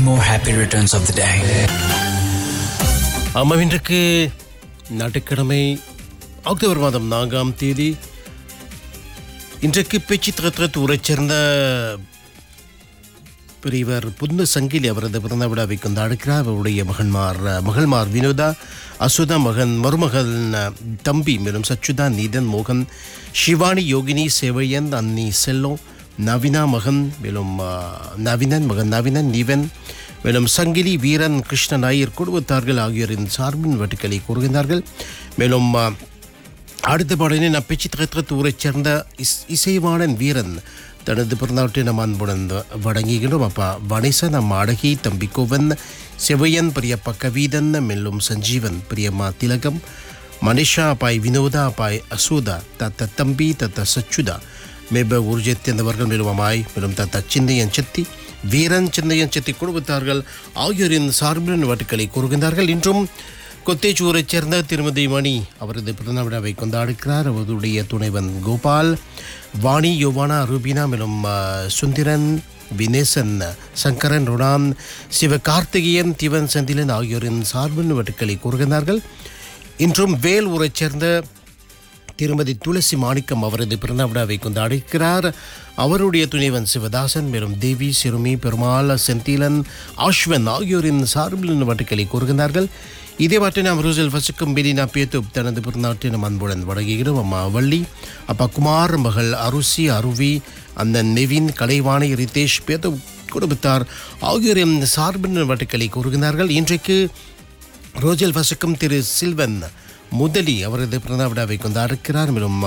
more happy returns of the day. ஆமாம் இன்றைக்கு ஞாயிற்றுக்கிழமை அக்டோபர் மாதம் நான்காம் தேதி இன்றைக்கு பேச்சு தகத்திரத்து ஊரைச் சேர்ந்த பெரியவர் புன்னு சங்கிலி அவரது பிறந்த விழாவை கொண்டாடுகிறார் அவருடைய மகன்மார் மகள்மார் வினோதா அசுதா மகன் மருமகன் தம்பி மேலும் சச்சுதா நீதன் மோகன் சிவானி யோகினி சேவையன் அன்னி செல்லோ நவினா மகன் மேலும் ஆ, நவினன் மகன் நவினன் நிவன் மேலும் சங்கிலி வீரன் கிருஷ்ண நாயர் குடும்பத்தார்கள் ஆகியோரின் சார்பின் வட்டுக்களை கூறுகின்றார்கள் மேலும் ஆ, அடுத்த பாடலில் நான் பேச்சு தகத்திரத்து ஊரைச் சேர்ந்த இஸ் இசைவாணன் வீரன் தனது பிறந்தநாட்டை நம் அன்புடன் வழங்குகின்றோம் அப்பா வணிசன் நம் அழகி தம்பி கோவன் செவையன் பிரியப்பா கவீதன் மெல்லும் சஞ்சீவன் பிரியம்மா திலகம் மனிஷா அப்பாய் வினோதா அப்பாய் அசூதா தத்த தம்பி தத்த சச்சுதா மேப ஊர்ஜித் என்பவர்கள் மேலும் அம்மாய் மேலும் தத்த சிந்தையன் செத்தி வீரன் சிந்தையன் செத்தி குடும்பத்தார்கள் ஆகியோரின் சார்பின் வாட்டுக்களை கூறுகின்றார்கள் இன்றும் கொத்தேச்சூரைச் சேர்ந்த திருமதி மணி அவரது பிறந்த விழாவை கொண்டாடுகிறார் அவருடைய துணைவன் கோபால் வாணி யோவானா ரூபினா மேலும் ஆ, சுந்திரன் வினேசன் சங்கரன் ருணான் சிவகார்த்திகேயன் திவன் செந்திலன் ஆகியோரின் சார்பின் வட்டுக்களை கூறுகின்றார்கள் இன்றும் வேல் ஊரைச் சேர்ந்த திருமதி துளசி மாணிக்கம் அவரது பிறந்த விழாவை கொண்டாடுகிறார் அவருடைய துணைவன் சிவதாசன் மேலும் தேவி சிறுமி பெருமாள் செந்திலன் ஆஷ்வன் ஆகியோரின் சார்பில் வட்டுக்களை கூறுகின்றார்கள் இதே வாட்டை நாம் ரோசல் வசிக்கும் பெலினா பேத்துப் தனது பிறநாட்டை நம் அன்புடன் வழங்குகிறோம் அம்மா வள்ளி அப்பா குமார் மகள் அருசி அருவி அண்ணன் நெவின் கலைவாணி ரிதேஷ் பேத்துப் குடும்பத்தார் ஆகியோரின் சார்பின் வட்டுக்களை கூறுகின்றார்கள் இன்றைக்கு ரோஜல் வசிக்கும் திரு சில்வன் முதலி அவரது பிறந்த விழாவை கொண்டாடுகிறார் மேலும்